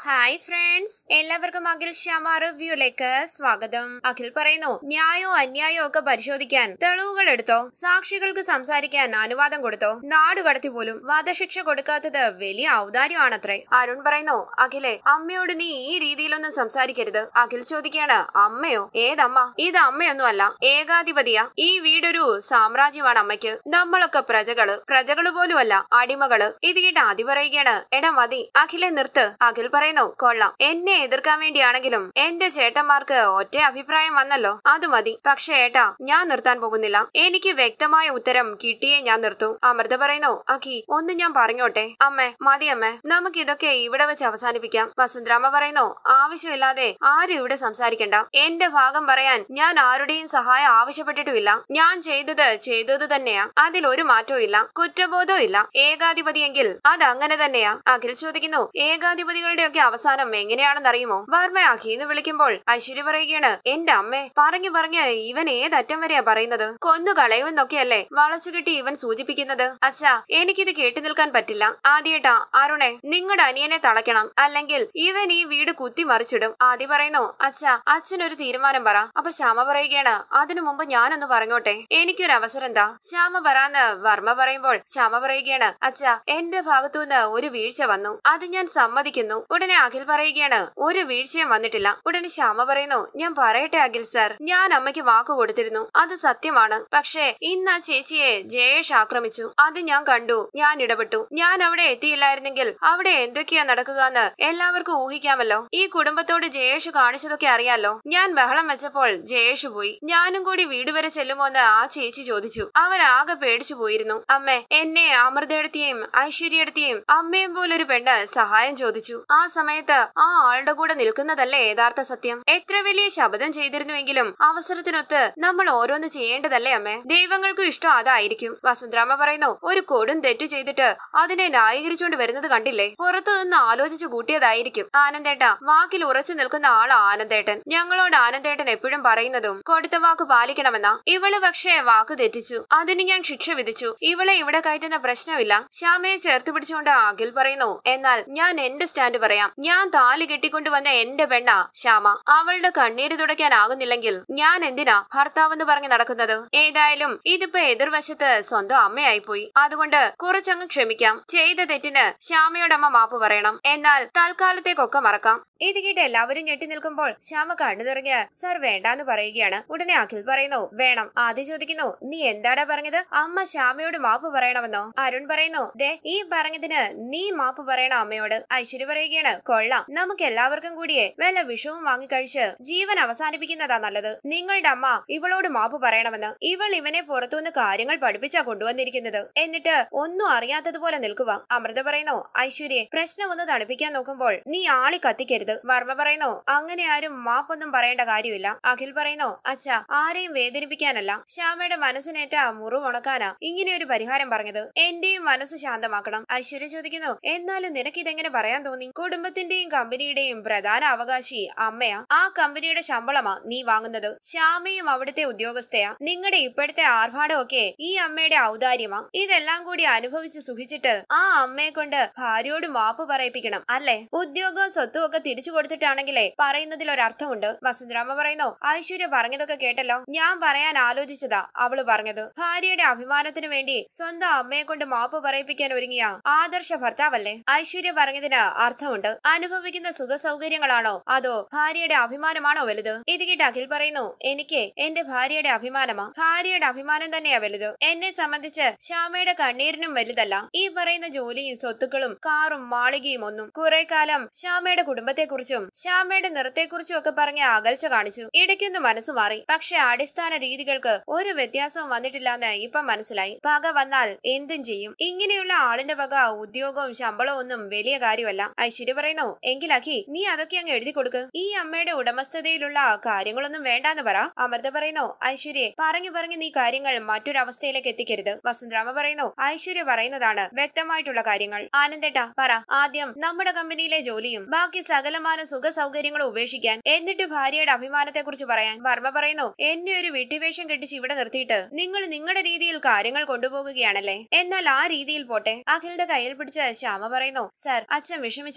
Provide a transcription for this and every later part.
hi friends എല്ലാവർക്കും അഖിൽ ശ്യാമ റിവ്യൂലേക്ക് സ്വാഗതം അഖിൽ പറയുന്നു ന്യായവും അന്യായവും ഒക്കെ പരിശോധിക്കാൻ തെളിവുകൾ എടുത്തോ സാക്ഷികൾക്ക് സംസാരിക്കാൻ അനുവാദം കൊടുത്തോ നാട് കടത്തി പോലും വധശിക്ഷ കൊടുക്കാത്തത് വലിയ ഔദാര്യമാണത്രേ അരുൺ പറയുന്നു അഖിലെ അമ്മയോട് നീ ഈ രീതിയിലൊന്നും സംസാരിക്കരുത് അഖിൽ ചോദിക്കാണ് അമ്മയോ ഏതമ്മ ഇത് അമ്മയൊന്നും അല്ല ഏകാധിപതിയാ ഈ വീടൊരു സാമ്രാജ്യമാണ് അമ്മയ്ക്ക് നമ്മളൊക്കെ പ്രജകള് പ്രജകള് പോലുമല്ല അടിമകള് ഇത് കേട്ട് ആദ്യ പറയുകയാണ് എടാ മതി അഖിലെ നിർത്ത് അഖിൽ പറയുന്നു കൊള്ളാം എന്നെ എതിർക്കാൻ വേണ്ടിയാണെങ്കിലും എന്റെ ചേട്ടന്മാർക്ക് ഒറ്റ അഭിപ്രായം വന്നല്ലോ അത് മതി പക്ഷേ ഏട്ടാ ഞാൻ നിർത്താൻ പോകുന്നില്ല എനിക്ക് വ്യക്തമായ ഉത്തരം കിട്ടിയേ ഞാൻ നിർത്തൂ അമൃത പറയുന്നു അഖി ഒന്ന് ഞാൻ പറഞ്ഞോട്ടെ അമ്മേ മതി അമ്മേ നമുക്ക് ഇതൊക്കെ ഇവിടെ വെച്ച് അവസാനിപ്പിക്കാം വസുന്ധരാമ പറയുന്നു ആവശ്യമില്ലാതെ ആരും ഇവിടെ സംസാരിക്കണ്ട എന്റെ ഭാഗം പറയാൻ ഞാൻ ആരുടെയും സഹായം ആവശ്യപ്പെട്ടിട്ടുമില്ല ഞാൻ ചെയ്തത് ചെയ്തത് തന്നെയാ അതിൽ ഒരു മാറ്റവും ഇല്ല കുറ്റബോധവും ഇല്ല ഏകാധിപതിയെങ്കിൽ അത് അങ്ങനെ തന്നെയാ അഖിൽ ചോദിക്കുന്നു ഏകാധിപതികളുടെ ഒക്കെ അവസാനം എങ്ങനെയാണെന്ന് അറിയുമോ വർമ്മ അഖി എന്ന് വിളിക്കുമ്പോൾ ഐശ്വര്യ പറയുകയാണ് എന്റെ അമ്മേ പറഞ്ഞു പറഞ്ഞ് ഇവൻ ഏതറ്റം വരെയാ പറയുന്നത് കൊന്നു കളയുമെന്നൊക്കെയല്ലേ വളച്ചുകെട്ടി ഇവൻ സൂചിപ്പിക്കുന്നത് അച്ഛാ എനിക്കിത് കേട്ടു നിൽക്കാൻ പറ്റില്ല ആദ്യേട്ടാ അരുണെ നിങ്ങളുടെ അനിയനെ തളയ്ക്കണം അല്ലെങ്കിൽ ഇവൻ ഈ വീട് കുത്തി മറിച്ചിടും ആദ്യ പറയുന്നു അച്ഛാ അച്ഛനൊരു തീരുമാനം പറ അപ്പോൾ ശ്യാമ പറയുകയാണ് അതിനു മുമ്പ് ഞാനൊന്ന് പറഞ്ഞോട്ടെ എനിക്കൊരു അവസരം എന്താ ശ്യാമ പറയാന്ന് വർമ്മ പറയുമ്പോൾ ശ്യാമ പറയുകയാണ് അച്ഛാ എന്റെ ഭാഗത്തുനിന്ന് ഒരു വീഴ്ച വന്നു അത് ഞാൻ സമ്മതിക്കുന്നു ഉടനെ അഖിൽ പറയുകയാണ് ഒരു വീഴ്ചയും വന്നിട്ടില്ല ഉടനെ ശ്യാമ പറയുന്നു ഞാൻ പറയട്ടെ അഖിൽ സർ ഞാൻ അമ്മയ്ക്ക് വാക്ക് കൊടുത്തിരുന്നു അത് സത്യമാണ് പക്ഷേ ഇന്ന് ആ ചേച്ചിയെ ജയേഷ് ആക്രമിച്ചു അത് ഞാൻ കണ്ടു ഞാൻ ഇടപെട്ടു ഞാൻ അവിടെ എത്തിയില്ലായിരുന്നെങ്കിൽ അവിടെ എന്തൊക്കെയാ നടക്കുക എന്ന് എല്ലാവർക്കും ഊഹിക്കാമല്ലോ ഈ കുടുംബത്തോട് ജയേഷ് കാണിച്ചതൊക്കെ അറിയാലോ ഞാൻ ബഹളം വെച്ചപ്പോൾ ജയേഷ് പോയി ഞാനും കൂടി വീട് വരെ ചെല്ലുമോ എന്ന് ആ ചേച്ചി ചോദിച്ചു അവരാകെ പേടിച്ചു പോയിരുന്നു അമ്മേ എന്നെ അമൃതയെടുത്തിയും ഐശ്വര്യയെടുത്തിയും അമ്മയും പോലൊരു പെണ്ണ് സഹായം ചോദിച്ചു ആ സമയത്ത് ആ ആളുടെ കൂടെ നിൽക്കുന്നതല്ലേ യഥാർത്ഥ സത്യം എത്ര വലിയ ശബ്ദം ചെയ്തിരുന്നുവെങ്കിലും അവസരത്തിനൊത്ത് നമ്മൾ ഓരോന്ന് ചെയ്യേണ്ടതല്ലേ അമ്മേ ദൈവങ്ങൾക്കും ഇഷ്ടം അതായിരിക്കും വസുന്ധരാമ പറയുന്നു ഒരു കൊടും തെറ്റു ചെയ്തിട്ട് അതിനെ ന്യായീകരിച്ചുകൊണ്ട് വരുന്നത് കണ്ടില്ലേ പുറത്തു നിന്ന് ആലോചിച്ചു കൂട്ടിയതായിരിക്കും ആനന്ദേട്ട വാക്കിൽ ഉറച്ചു നിൽക്കുന്ന ആൾ ആനന്ദേട്ടൻ ഞങ്ങളോട് ആനന്ദേട്ടൻ എപ്പോഴും പറയുന്നതും കൊടുത്ത വാക്ക് പാലിക്കണമെന്ന ഇവള് പക്ഷേ വാക്ക് തെറ്റിച്ചു അതിന് ഞാൻ ശിക്ഷ വിധിച്ചു ഇവളെ ഇവിടെ കയറ്റുന്ന പ്രശ്നമില്ല ശ്യാമയെ ചേർത്ത് പിടിച്ചുകൊണ്ട് അഖിൽ പറയുന്നു എന്നാൽ ഞാൻ എന്റെ സ്റ്റാൻഡ് പറയാം ഞാൻ താലി കെട്ടിക്കൊണ്ടുവന്ന എന്റെ പെണ്ണ ശ്യാമ അവളുടെ കണ്ണീര് തുടയ്ക്കാനാകുന്നില്ലെങ്കിൽ ഞാൻ എന്തിനാ ഭർത്താവെന്ന് പറഞ്ഞ് നടക്കുന്നത് ഏതായാലും ഇതിപ്പോ എതിർവശത്ത് സ്വന്തം അമ്മയായിപ്പോയി അതുകൊണ്ട് കുറച്ചങ്ങ് ക്ഷമിക്കാം ചെയ്ത തെറ്റിന് ശ്യാമയോടമ്മ മാപ്പ് പറയണം എന്നാൽ തൽക്കാലത്തേക്കൊക്കെ മറക്കാം ഇത് കേട്ട് എല്ലാവരും ഞെട്ടി നിൽക്കുമ്പോൾ ശ്യാമ കണ്ണു നിറഞ്ഞ് സർ വേണ്ടാന്ന് പറയുകയാണ് ഉടനെ അഖിൽ പറയുന്നു വേണം ആദ്യം ചോദിക്കുന്നു നീ എന്താടാ പറഞ്ഞത് അമ്മ ശ്യാമയോട് മാപ്പ് പറയണമെന്നോ അരുൺ പറയുന്നു ദേ ഈ പറഞ്ഞതിന് നീ മാപ്പ് പറയണം അമ്മയോട് ഐശ്വര്യ പറയുകയാണ് കൊള്ളാം നമുക്ക് എല്ലാവർക്കും കൂടിയേ വല്ല വിഷവും വാങ്ങിക്കഴിച്ച് ജീവൻ അവസാനിപ്പിക്കുന്നതാ നല്ലത് നിങ്ങളുടെ അമ്മ ഇവളോട് മാപ്പ് പറയണമെന്ന് ഇവൾ ഇവനെ പുറത്തുനിന്ന് കാര്യങ്ങൾ പഠിപ്പിച്ചാ കൊണ്ടുവന്നിരിക്കുന്നത് എന്നിട്ട് ഒന്നും അറിയാത്തതുപോലെ നിൽക്കുക അമൃത പറയുന്നു ഐശ്വര്യെ പ്രശ്നം ഒന്ന് തണുപ്പിക്കാൻ നോക്കുമ്പോൾ നീ ആളി കത്തിക്കരുത് വർമ്മ പറയുന്നു അങ്ങനെ ആരും മാപ്പൊന്നും പറയേണ്ട കാര്യമില്ല അഖിൽ പറയുന്നു അച്ഛ ആരെയും വേദനിപ്പിക്കാനല്ല ശ്യാമയുടെ മനസ്സിനേറ്റ മുറിവ് ഉണക്കാനാ ഇങ്ങനെ ഒരു പരിഹാരം പറഞ്ഞത് എന്റെയും മനസ്സ് ശാന്തമാക്കണം ഐശ്വര്യ ചോദിക്കുന്നു എന്നാലും നിനക്ക് ഇതെങ്ങനെ പറയാൻ തോന്നി കുടുംബത്തിന്റെയും കമ്പനിയുടെയും പ്രധാന അവകാശി അമ്മയാ ആ കമ്പനിയുടെ ശമ്പളമാ നീ വാങ്ങുന്നത് ശ്യാമയും അവിടുത്തെ ഉദ്യോഗസ്ഥയാ നിങ്ങളുടെ ഇപ്പോഴത്തെ ആർഭാടമൊക്കെ ഈ അമ്മയുടെ ഔദാര്യമാ ഇതെല്ലാം കൂടി അനുഭവിച്ച് സുഖിച്ചിട്ട് ആ അമ്മയെ കൊണ്ട് ഭാര്യയോട് മാപ്പ് പറയിപ്പിക്കണം അല്ലേ ഉദ്യോഗവും സ്വത്തും ഒക്കെ തിരിച്ചു കൊടുത്തിട്ടാണെങ്കിലേ പറയുന്നതിൽ ഒരർത്ഥമുണ്ട് വസുന്ധരാമ പറയുന്നു ഐശ്വര്യ പറഞ്ഞതൊക്കെ കേട്ടല്ലോ ഞാൻ പറയാൻ ആലോചിച്ചതാ അവള് പറഞ്ഞത് ഭാര്യയുടെ അഭിമാനത്തിനു വേണ്ടി സ്വന്തം അമ്മയെ കൊണ്ട് മാപ്പ് പറയിപ്പിക്കാൻ ഒരുങ്ങിയ ആദർശ ഭർത്താവല്ലേ ഐശ്വര്യ പറഞ്ഞതിന് അർത്ഥമുണ്ട് അനുഭവിക്കുന്ന സുഖ സൗകര്യങ്ങളാണോ അതോ ഭാര്യയുടെ അഭിമാനമാണോ വലുത് ഇത് കേട്ട് അഖിൽ പറയുന്നു എനിക്ക് എന്റെ ഭാര്യയുടെ അഭിമാനമാ ഭാര്യയുടെ അഭിമാനം തന്നെയാ വലുത് എന്നെ സംബന്ധിച്ച് ശ്യാമയുടെ കണ്ണീരിനും വലുതല്ല ഈ പറയുന്ന ജോലിയും സ്വത്തുക്കളും കാറും മാളികയും ഒന്നും കുറെ കാലം ശ്യാമയുടെ കുടുംബത്തെക്കുറിച്ചും ശ്യാമയുടെ നിറത്തെക്കുറിച്ചും ഒക്കെ പറഞ്ഞ അകൽച്ച കാണിച്ചു ഇടയ്ക്കൊന്ന് മനസ്സ് മാറി പക്ഷെ അടിസ്ഥാന രീതികൾക്ക് ഒരു വ്യത്യാസവും വന്നിട്ടില്ലെന്ന് ഇപ്പൊ മനസ്സിലായി പക വന്നാൽ എന്തും ചെയ്യും ഇങ്ങനെയുള്ള ആളിന്റെ വക ഉദ്യോഗവും ശമ്പളവും ഒന്നും വലിയ കാര്യമല്ല ഐശ്വര്യ പറയുന്നു എങ്കിൽ അഖി നീ അതൊക്കെ അങ്ങ് എഴുതി കൊടുക്ക് ഈ അമ്മയുടെ ഉടമസ്ഥതയിലുള്ള കാര്യങ്ങളൊന്നും വേണ്ടാന്ന് പറ അമൃത പറയുന്നു ഐശ്വര്യെ പറഞ്ഞു പറഞ്ഞു നീ കാര്യങ്ങൾ മറ്റൊരവസ്ഥയിലേക്ക് എത്തിക്കരുത് വസുന്ധരാമ പറയുന്നു ഐശ്വര്യ പറയുന്നതാണ് വ്യക്തമായിട്ടുള്ള കാര്യങ്ങൾ ആനന്ദേട്ട പറ ആദ്യം നമ്മുടെ കമ്പനിയിലെ ജോലിയും ബാക്കി സകലമാന സുഖ സൗകര്യങ്ങളും ഉപേക്ഷിക്കാൻ എന്നിട്ട് ഭാര്യയുടെ അഭിമാനത്തെ കുറിച്ച് പറയാൻ വർമ്മ പറയുന്നു എന്നെ ഒരു വിട്ടിവേഷം കെട്ടിച്ച് ഇവിടെ നിർത്തിയിട്ട് നിങ്ങൾ നിങ്ങളുടെ രീതിയിൽ കാര്യങ്ങൾ കൊണ്ടുപോകുകയാണല്ലേ എന്നാൽ ആ രീതിയിൽ പോട്ടെ അഖിലിന്റെ കയ്യിൽ പിടിച്ച് ശ്യാമ പറയുന്നു സർ അച്ഛൻ വിഷമിച്ച് നിൽക്കുക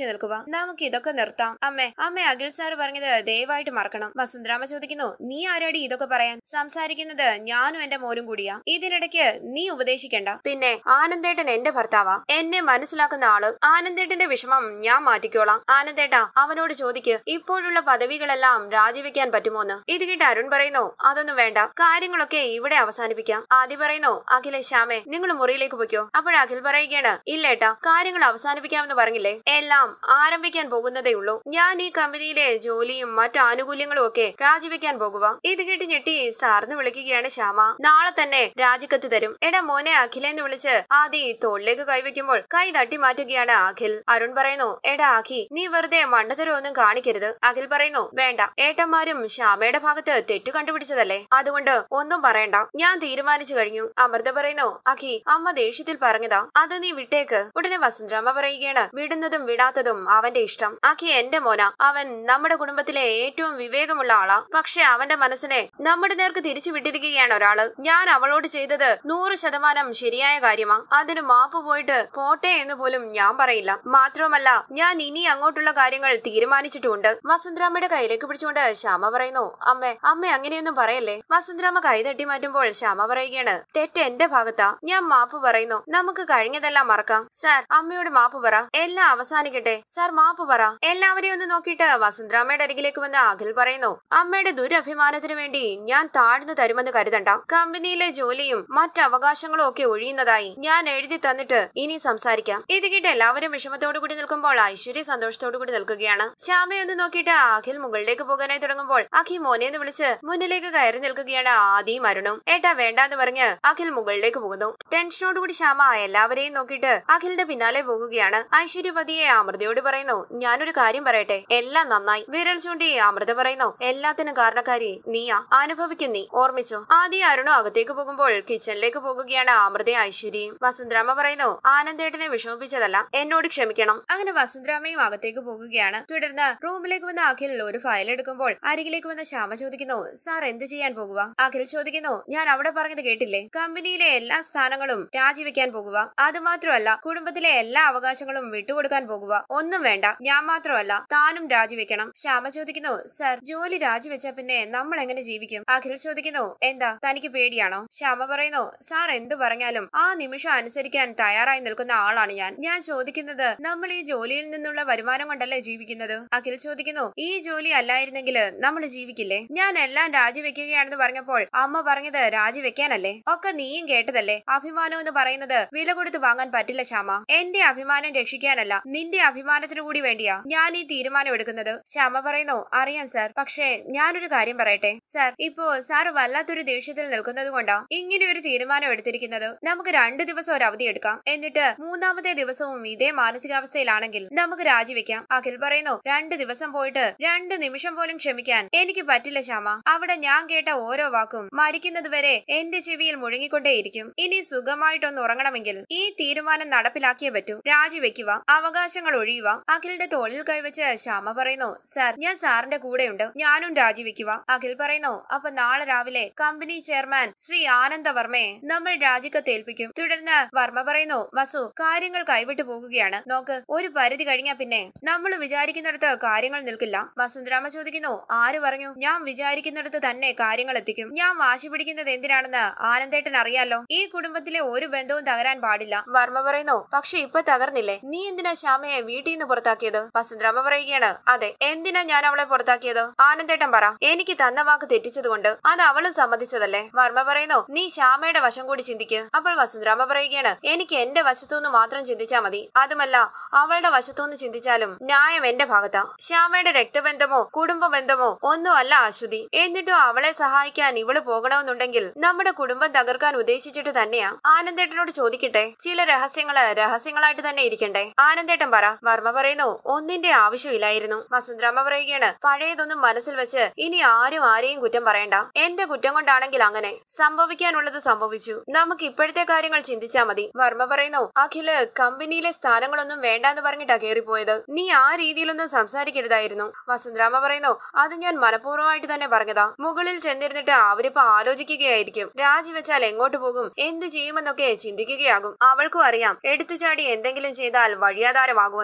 നമുക്ക് ഇതൊക്കെ നിർത്താം അമ്മേ അമ്മ അഖിൽ സാർ പറഞ്ഞത് ദയവായിട്ട് മറക്കണം വസുന്ധരാമ ചോദിക്കുന്നു നീ ആരാടി ഇതൊക്കെ പറയാൻ സംസാരിക്കുന്നത് ഞാനും എന്റെ മോനും കൂടിയാ ഇതിനിടയ്ക്ക് നീ ഉപദേശിക്കണ്ട പിന്നെ ആനന്ദേട്ടൻ എന്റെ ഭർത്താവാ എന്നെ മനസ്സിലാക്കുന്ന ആള് ആനന്ദേട്ടന്റെ വിഷമം ഞാൻ മാറ്റിക്കോളാം ആനന്ദേട്ടാ അവനോട് ചോദിക്ക് ഇപ്പോഴുള്ള പദവികളെല്ലാം രാജിവെക്കാൻ പറ്റുമോന്ന് ഇത് കേട്ട് അരുൺ പറയുന്നു അതൊന്നും വേണ്ട കാര്യങ്ങളൊക്കെ ഇവിടെ അവസാനിപ്പിക്കാം ആദ്യം പറയുന്നു അഖിലെ ശ്യാമേ നിങ്ങൾ മുറിയിലേക്ക് പൊയ്ക്കോ അപ്പോൾ അഖിൽ പറയുകയാണ് ഇല്ലേട്ടാ കാര്യങ്ങൾ അവസാനിപ്പിക്കാമെന്ന് പറഞ്ഞില്ലേ എല്ലാം ആരംഭിക്കാൻ പോകുന്നതേ ഉള്ളൂ ഞാൻ ഈ കമ്പനിയിലെ ജോലിയും മറ്റു ആനുകൂല്യങ്ങളും ഒക്കെ രാജിവെക്കാൻ പോകുക ഇത് കേട്ട് ഞെട്ടി സാറിന് വിളിക്കുകയാണ് ശ്യാമ നാളെ തന്നെ രാജിക്കത്ത് തരും എടാ മോനെ അഖിലെന്ന് വിളിച്ച് ആദി തോളിലേക്ക് കൈവയ്ക്കുമ്പോൾ കൈ തട്ടി മാറ്റുകയാണ് അഖിൽ അരുൺ പറയുന്നു എടാ അഖി നീ വെറുതെ മണ്ടത്തരമൊന്നും കാണിക്കരുത് അഖിൽ പറയുന്നു വേണ്ട ഏട്ടന്മാരും ശ്യാമയുടെ ഭാഗത്ത് തെറ്റു കണ്ടുപിടിച്ചതല്ലേ അതുകൊണ്ട് ഒന്നും പറയണ്ട ഞാൻ തീരുമാനിച്ചു കഴിഞ്ഞു അമൃത പറയുന്നു അഖി അമ്മ ദേഷ്യത്തിൽ പറഞ്ഞതാ അത് നീ വിട്ടേക്ക് ഉടനെ വസുന്ധരാമ പറയുകയാണ് വിടുന്നതും വിടാത്തതും അവന്റെ ഇഷ്ടം അഖി എന്റെ മോന അവൻ നമ്മുടെ കുടുംബത്തിലെ ഏറ്റവും വിവേകമുള്ള ആളാ പക്ഷെ അവന്റെ മനസ്സിനെ നമ്മുടെ നേർക്ക് തിരിച്ചു വിട്ടിരിക്കുകയാണ് ഒരാള് ഞാൻ അവളോട് ചെയ്തത് നൂറ് ശതമാനം ശരിയായ കാര്യമാ അതിന് മാപ്പ് പോയിട്ട് പോട്ടെ എന്ന് പോലും ഞാൻ പറയില്ല മാത്രവുമല്ല ഞാൻ ഇനി അങ്ങോട്ടുള്ള കാര്യങ്ങൾ തീരുമാനിച്ചിട്ടുമുണ്ട് വസുന്ധരാമ്മയുടെ കയ്യിലേക്ക് പിടിച്ചുകൊണ്ട് ശ്യാമ പറയുന്നു അമ്മേ അമ്മ അങ്ങനെയൊന്നും പറയല്ലേ വസുന്ധരാമ്മ കൈ തട്ടി മാറ്റുമ്പോൾ ശ്യാമ പറയുകയാണ് തെറ്റ് എന്റെ ഭാഗത്താ ഞാൻ മാപ്പ് പറയുന്നു നമുക്ക് കഴിഞ്ഞതെല്ലാം മറക്കാം സാർ അമ്മയോട് മാപ്പ് പറ എല്ലാം അവസാനിക്കട്ടെ സാർ മാപ്പ് പറ എല്ലാവരെയും ഒന്ന് നോക്കിയിട്ട് വസുന്ധരാമ്മയുടെ അരികിലേക്ക് വന്ന അഖിൽ പറയുന്നു അമ്മയുടെ ദുരഭിമാനത്തിനു വേണ്ടി ഞാൻ താഴ്ന്നു തരുമെന്ന് കരുതണ്ട കമ്പനിയിലെ ജോലിയും മറ്റ് അവകാശങ്ങളും ഒക്കെ ഒഴിയുന്നതായി ഞാൻ എഴുതി തന്നിട്ട് ഇനി സംസാരിക്കാം ഇത് കേട്ട് എല്ലാവരും വിഷമത്തോടു കൂടി നിൽക്കുമ്പോൾ ഐശ്വര്യ സന്തോഷത്തോടു കൂടി നിൽക്കുകയാണ് ശ്യാമയൊന്ന് നോക്കിയിട്ട് അഖിൽ മുകളിലേക്ക് പോകാനായി തുടങ്ങുമ്പോൾ അഖി മോനെന്ന് വിളിച്ച് മുന്നിലേക്ക് കയറി നിൽക്കുകയാണ് ആദിയും അരുണും ഏട്ടാ വേണ്ടാന്ന് പറഞ്ഞ് അഖിൽ മുകളിലേക്ക് പോകുന്നു ടെൻഷനോടുകൂടി ശ്യാമ എല്ലാവരെയും നോക്കിയിട്ട് അഖിലിന്റെ പിന്നാലെ പോകുകയാണ് ഐശ്വര്യ പതിയെ അമൃതയോട് പറയുന്നു ഞാനൊരു കാര്യം പറയട്ടെ എല്ലാം നന്നായി വിരൽ ചൂണ്ടി അമൃത പറയുന്നു എല്ലാത്തിനും കാരണക്കാരി നീയാ അനുഭവിക്കും നീ ഓർമ്മിച്ചോ ആദ്യം അരുണും അകത്തേക്ക് പോകുമ്പോൾ കിച്ചണിലേക്ക് പോകുകയാണ് അമൃത ഐശ്വര്യയും വസുന്ധരാമ പറയുന്നു ആനന്ദേട്ടനെ വിഷമിപ്പിച്ചതല്ല എന്നോട് ക്ഷമിക്കണം അങ്ങനെ വസുന്ധരാമയും അകത്തേക്ക് പോകുകയാണ് തുടർന്ന് റൂമിലേക്ക് വന്ന അഖിൽ ഒരു ഫയൽ എടുക്കുമ്പോൾ അരികിലേക്ക് വന്ന ശ്യാമ ചോദിക്കുന്നു സാർ എന്ത് ചെയ്യാൻ പോകുക അഖിൽ ചോദിക്കുന്നു ഞാൻ അവിടെ പറഞ്ഞത് കേട്ടില്ലേ കമ്പനിയിലെ എല്ലാ സ്ഥാനങ്ങളും രാജിവെക്കാൻ പോകുക അത് മാത്രമല്ല കുടുംബത്തിലെ എല്ലാ അവകാശങ്ങളും വിട്ടുകൊടുക്കാൻ പോകുക ഒന്നും വേണ്ട ഞാൻ മാത്രമല്ല താനും രാജിവെക്കണം ശ്യാമ ചോദിക്കുന്നു സർ ജോലി രാജിവെച്ച പിന്നെ നമ്മൾ എങ്ങനെ ജീവിക്കും അഖിൽ ചോദിക്കുന്നു എന്താ തനിക്ക് പേടിയാണോ ശ്യാമ പറയുന്നു സാർ എന്തു പറഞ്ഞാലും ആ നിമിഷം അനുസരിക്കാൻ തയ്യാറായി നിൽക്കുന്ന ആളാണ് ഞാൻ ഞാൻ ചോദിക്കുന്നത് നമ്മൾ ഈ ജോലിയിൽ നിന്നുള്ള വരുമാനം കൊണ്ടല്ലേ ജീവിക്കുന്നത് അഖിൽ ചോദിക്കുന്നു ഈ ജോലി അല്ലായിരുന്നെങ്കിൽ നമ്മൾ ജീവിക്കില്ലേ ഞാൻ എല്ലാം രാജിവെക്കുകയാണെന്ന് പറഞ്ഞപ്പോൾ അമ്മ പറഞ്ഞത് രാജിവെക്കാനല്ലേ ഒക്കെ നീയും കേട്ടതല്ലേ അഭിമാനം എന്ന് പറയുന്നത് വില കൊടുത്ത് വാങ്ങാൻ പറ്റില്ല ശ്യാമ എന്റെ അഭിമാനം രക്ഷിക്കാനല്ല നിന്റെ അഭിമാനത്തിനു കൂടി വേണ്ടിയാ ഞാൻ ഈ തീരുമാനം എടുക്കുന്നത് ശ്യാമ പറയുന്നു അറിയാം സാർ പക്ഷേ ഞാനൊരു കാര്യം പറയട്ടെ സാർ ഇപ്പോ സാർ വല്ലാത്തൊരു ദേഷ്യത്തിൽ നിൽക്കുന്നത് കൊണ്ടാ ഇങ്ങനെ ഒരു തീരുമാനം എടുത്തിരിക്കുന്നത് നമുക്ക് രണ്ടു ദിവസം ഒരു അവധി എടുക്കാം എന്നിട്ട് മൂന്നാമത്തെ ദിവസവും ഇതേ മാനസികാവസ്ഥയിലാണെങ്കിൽ നമുക്ക് രാജിവെക്കാം അഖിൽ പറയുന്നു രണ്ട് ദിവസം പോയിട്ട് രണ്ട് നിമിഷം പോലും ക്ഷമിക്കാൻ എനിക്ക് പറ്റില്ല ശ്യാമ അവിടെ ഞാൻ കേട്ട ഓരോ വാക്കും മരിക്കുന്നത് വരെ എന്റെ ചെവിയിൽ മുഴങ്ങിക്കൊണ്ടേയിരിക്കും ഇനി സുഖമായിട്ടൊന്ന് ഉറങ്ങണമെങ്കിൽ ഈ തീരുമാനം നടപ്പിലാക്കിയേ പറ്റൂ രാജിവെക്കുക അവകാശങ്ങൾ ഒഴിയുക അഖിലിന്റെ തോളിൽ കൈവച്ച് ശ്യാമ പറയുന്നു സാർ ഞാൻ സാറിന്റെ കൂടെയുണ്ട് ഞാനും രാജിവെക്കുക അഖിൽ പറയുന്നു അപ്പൊ നാളെ രാവിലെ കമ്പനി ചെയർമാൻ ശ്രീ ആനന്ദ വർമ്മയെ നമ്മൾ രാജിക്കത്ത് ഏൽപ്പിക്കും തുടർന്ന് വർമ്മ പറയുന്നു വസു കാര്യങ്ങൾ കൈവിട്ടു പോകുകയാണ് നോക്ക് ഒരു പരിധി കഴിഞ്ഞാ പിന്നെ നമ്മൾ വിചാരിക്കുന്നിടത്ത് കാര്യങ്ങൾ നിൽക്കില്ല വസുന്ധരാമ ചോദിക്കുന്നു ആര് പറഞ്ഞു ഞാൻ വിചാരിക്കുന്നിടത്ത് തന്നെ കാര്യങ്ങൾ എത്തിക്കും ഞാൻ വാശി പിടിക്കുന്നത് എന്തിനാണെന്ന് ആനന്ദേട്ടൻ അറിയാലോ ഈ കുടുംബത്തിലെ ഒരു ബന്ധവും തകരാൻ പാടില്ല വർമ്മ പറയുന്നു പക്ഷെ ഇപ്പൊ തകർന്നില്ലേ നീ എന്തിനാ ശ്യാമയെ വീട്ടിൽ നിന്ന് പുറത്താക്കിയത് വസുന്ധരാമ പറയുകയാണ് അതെ എന്തിനാ ഞാൻ അവളെ പുറത്താക്കിയത് ആനന്ദേട്ടൻ പറ എനിക്ക് തന്ന വാക്ക് തെറ്റിച്ചതുകൊണ്ട് അത് അവളും സമ്മതിച്ചതല്ലേ വർമ്മ പറയുന്നു നീ ശ്യാമയുടെ വശം കൂടി ചിന്തിക്ക് അപ്പോൾ വസുന്ധരാമ പറയുകയാണ് എനിക്ക് എന്റെ വശത്തുനിന്ന് മാത്രം ചിന്തിച്ചാ മതി അതുമല്ല അവളുടെ വശത്തുനിന്ന് ചിന്തിച്ചാലും ന്യായം എന്റെ ഭാഗത്താ ശ്യാമയുടെ രക്തബന്ധമോ കുടുംബ ബന്ധമോ ഒന്നും അല്ല അശ്വതി എന്നിട്ടും അവളെ സഹായിക്കാൻ ഇവള് പോകണമെന്നുണ്ടെങ്കിൽ നമ്മുടെ കുടുംബം തകർക്കാൻ ഉദ്ദേശിച്ചിട്ട് തന്നെയാ ആനന്ദേട്ടനോട് ചോദിക്കട്ടെ ചില രഹസ്യങ്ങള് രഹസ്യങ്ങളായിട്ട് തന്നെ ഇരിക്കണ്ടേ ആനന്ദേട്ടൻ പറ വർമ്മ പറയുന്നു ഒന്നിന്റെ ആവശ്യമില്ലായിരുന്നു വസുന്ധരാമ പറയുകയാണ് പഴയതൊന്നും മനസ്സിൽ വെച്ച് ഇനി ആരും ആരെയും കുറ്റം പറയണ്ട എന്റെ കുറ്റം കൊണ്ടാണെങ്കിൽ അങ്ങനെ സംഭവിക്കാനുള്ളത് സംഭവിച്ചു നമുക്ക് ഇപ്പോഴത്തെ കാര്യങ്ങൾ ചിന്തിച്ചാ മതി വർമ്മ പറയുന്നു അഖില് കമ്പനിയിലെ സ്ഥാനങ്ങളൊന്നും വേണ്ടാന്ന് പറഞ്ഞിട്ടാ കേറിപ്പോയത് നീ ആ രീതിയിലൊന്നും സംസാരിക്കരുതായിരുന്നു വസുന്ധരാമ പറയുന്നു അത് ഞാൻ മനഃപൂർവ്വമായിട്ട് തന്നെ പറഞ്ഞതാ മുകളിൽ ചെന്നിരുന്നിട്ട് അവരിപ്പോ ആലോചിക്കുകയായിരിക്കും രാജിവെച്ചാൽ എങ്ങോട്ട് പോകും എന്ത് ചെയ്യുമെന്നൊക്കെ ചിന്തിക്കുകയാകും അവൾക്കും അറിയാം എടുത്തുചാടി എന്തെങ്കിലും ചെയ്താൽ വഴിയാധാരമാകുമെന്ന് അവൾ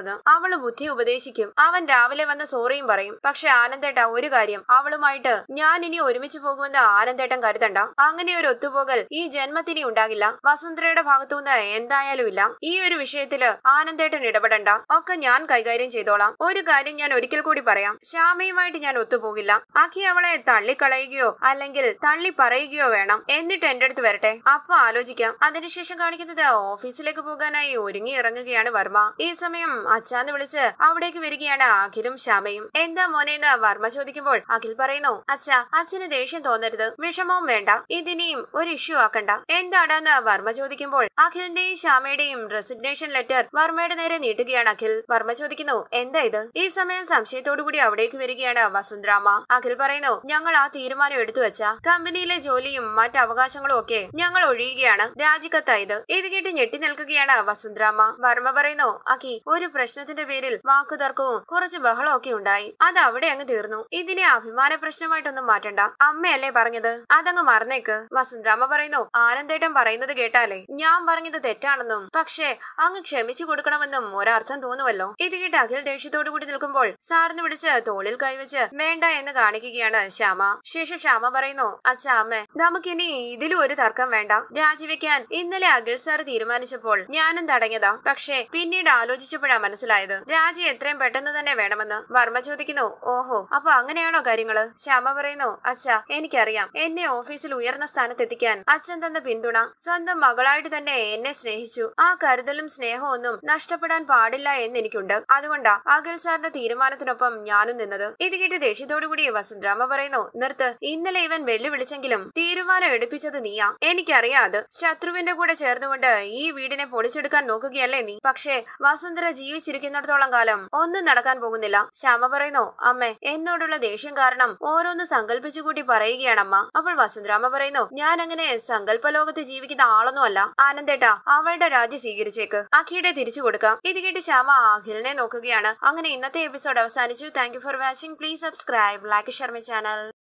അവള് ബുദ്ധി ഉപദേശിക്കും അവൻ രാവിലെ വന്ന് സോറിയും പറയും പക്ഷെ ആനന്ദേട്ട ഒരു കാര്യം അവളുമായിട്ട് ഞാൻ ഇനി ഒരുമിച്ച് പോകുമെന്ന് ആനന്ദേട്ടൻ കരുതണ്ട അങ്ങനെ ഒരു ഒത്തുപോകൽ ഈ ജന്മത്തിനി ഉണ്ടാകില്ല വസുന്ധരയുടെ ഭാഗത്തുനിന്ന് എന്തായാലും ഇല്ല ഈ ഒരു വിഷയത്തില് ആനന്ദേട്ടൻ ഇടപെടണ്ട ഒക്കെ ഞാൻ കൈകാര്യം ചെയ്തോളാം ഒരു കാര്യം ഞാൻ ഒരിക്കൽ കൂടി പറയാം ശ്യാമയുമായിട്ട് ഞാൻ ഒത്തുപോകില്ല അഖി അവളെ തള്ളിക്കളയുകയോ അല്ലെങ്കിൽ തള്ളി പറയുകയോ വേണം എന്നിട്ട് എന്റെ അടുത്ത് വരട്ടെ അപ്പൊ ആലോചിക്കാം അതിനുശേഷം കാണിക്കുന്നത് ഓഫീസിലേക്ക് പോകാനായി ഒരുങ്ങി ഇറങ്ങുകയാണ് വർമ്മ ഈ സമയം അച്ഛാന്ന് വിളിച്ച് അവിടേക്ക് വരികയാണ് അഖിലും ശ്യാമയും എന്താ മോനെന്ന് വർമ്മ ചോദിക്കുമ്പോൾ അഖിൽ പറയുന്നു അച്ഛ അച്ഛന് ദേഷ്യം തോന്നരുത് വിഷമവും വേണ്ട ഇതിനെയും ഒരു ഇഷ്യൂ ആക്കണ്ട എന്താടാന്ന് വർമ്മ ചോദിക്കുമ്പോൾ അഖിലിന്റെയും ശ്യാമയുടെയും റെസിഗ്നേഷൻ ലെറ്റർ വർമ്മയുടെ നേരെ നീട്ടുകയാണ് അഖിൽ വർമ്മ ചോദിക്കുന്നു എന്താ ഇത് ഈ സമയം സംശയത്തോടുകൂടി അവിടേക്ക് വരികയാണ് വസുന്ധരാമ അഖിൽ പറയുന്നു ഞങ്ങൾ ആ തീരുമാനം എടുത്തു വെച്ച കമ്പനിയിലെ ജോലിയും മറ്റ് അവകാശങ്ങളും ഒക്കെ ഞങ്ങൾ ഒഴിയുകയാണ് രാജിക്കത്തായത് ഇത് കേട്ട് ഞെട്ടി നിൽക്കുകയാണ് വസുന്ധരാമ വർമ്മ പറയുന്നു അഖി ഒരു പ്രശ്നത്തിന്റെ പേരിൽ വാക്കുതർക്കവും കുറച്ച് ബഹളവും ഒക്കെ ഉണ്ടായി അത് അവിടെ അങ്ങ് തീർന്നു ഇതിനെ അഭിമാന പ്രശ്നമായിട്ടൊന്നും മാറ്റണ്ട അമ്മയല്ലേ പറഞ്ഞത് അതങ്ങ് മറന്നേക്ക് വസുന്ധരാമ പറയുന്നു ആനന്ദേട്ടൻ പറയുന്നത് കേട്ടാലേ ഞാൻ പറഞ്ഞത് തെറ്റാണെന്നും പക്ഷേ അങ്ങ് ക്ഷമിച്ചു കൊടുക്കണമെന്നും ഒരർത്ഥം തോന്നുവല്ലോ ഇത് കേട്ട് അഖിൽ ദേഷ്യത്തോടു കൂടി നിൽക്കുമ്പോൾ സാറിന് വിളിച്ച് തോളിൽ കൈവച്ച് വേണ്ട എന്ന് കാണിക്കുകയാണ് ശ്യാമ ശേഷം ശ്യാമ പറയുന്നു അച്ഛാ അമ്മ നമുക്കിനി ഇതിലും ഒരു തർക്കം വേണ്ട രാജിവെക്കാൻ ഇന്നലെ അഖിൽ സാർ തീരുമാനിച്ചപ്പോൾ ഞാനും തടഞ്ഞതാ പക്ഷേ പിന്നീട് ആലോചിച്ചപ്പോഴാ മനസ്സിലായത് രാജി എത്രയും പെട്ടെന്ന് തന്നെ വേണമെന്ന് വർമ്മ ചോദിക്കുന്നു ഓഹോ അപ്പൊ അങ്ങനെയാണോ കാര്യങ്ങള് ശ്യാമ പറയുന്നു അച്ഛാ എനിക്കറിയാം എന്നെ ഓഫീസിൽ ഉയർന്ന സ്ഥാനത്തെത്തിക്കാൻ അച്ഛൻ തന്ന പിന്തുണ സ്വന്തം മകളായിട്ട് തന്നെ എന്നെ സ്നേഹിച്ചു ആ കരുതലും സ്നേഹവും ഒന്നും നഷ്ടപ്പെടാൻ പാടില്ല എന്ന് എനിക്കുണ്ട് അതുകൊണ്ടാ അഖിൽ സാറിന്റെ തീരുമാനത്തിനൊപ്പം ഞാനും നിന്നത് ഇത് കേട്ട് ദേഷ്യത്തോടുകൂടി വസുന്ധരാമ പറയുന്നു നിർത്ത് ഇന്നലെ ഇവൻ വെല്ലുവിളിച്ചെങ്കിലും തീരുമാനം എടുപ്പിച്ചത് നീയാ എനിക്കറിയാം അത് ശത്രുവിന്റെ കൂടെ ചേർന്നുകൊണ്ട് ഈ വീടിനെ പൊളിച്ചെടുക്കാൻ നോക്കുകയല്ലേ നീ പക്ഷേ വസുന്ധര ജീവിച്ചിരിക്കുന്നിടത്തോളം കാലം ഒന്നും നടക്കാൻ പോകുന്നില്ല ശ്യാമ പറയുന്നു അമ്മേ എന്നോടുള്ള ദേഷ്യം കാരണം ഓരോന്ന് സങ്കല്പിച്ചു കൂട്ടി പറയുകയാണമ്മ അപ്പോൾ വസുന്ധരാമ പറയുന്നു ഞാൻ അങ്ങനെ സങ്കല്പ ലോകത്ത് ജീവിക്കുന്ന ആളൊന്നും അല്ല ആനന്ദേട്ട അവളുടെ രാജ്യം സ്വീകരിച്ചേക്ക് അഖിയുടെ തിരിച്ചു കൊടുക്കാം ഇത് കേട്ട് ശ്യാമ അഖിലിനെ നോക്കുകയാണ് അങ്ങനെ ഇന്നത്തെ എപ്പിസോഡ് അവസാനിച്ചു thank you for watching please subscribe like Sharmi channel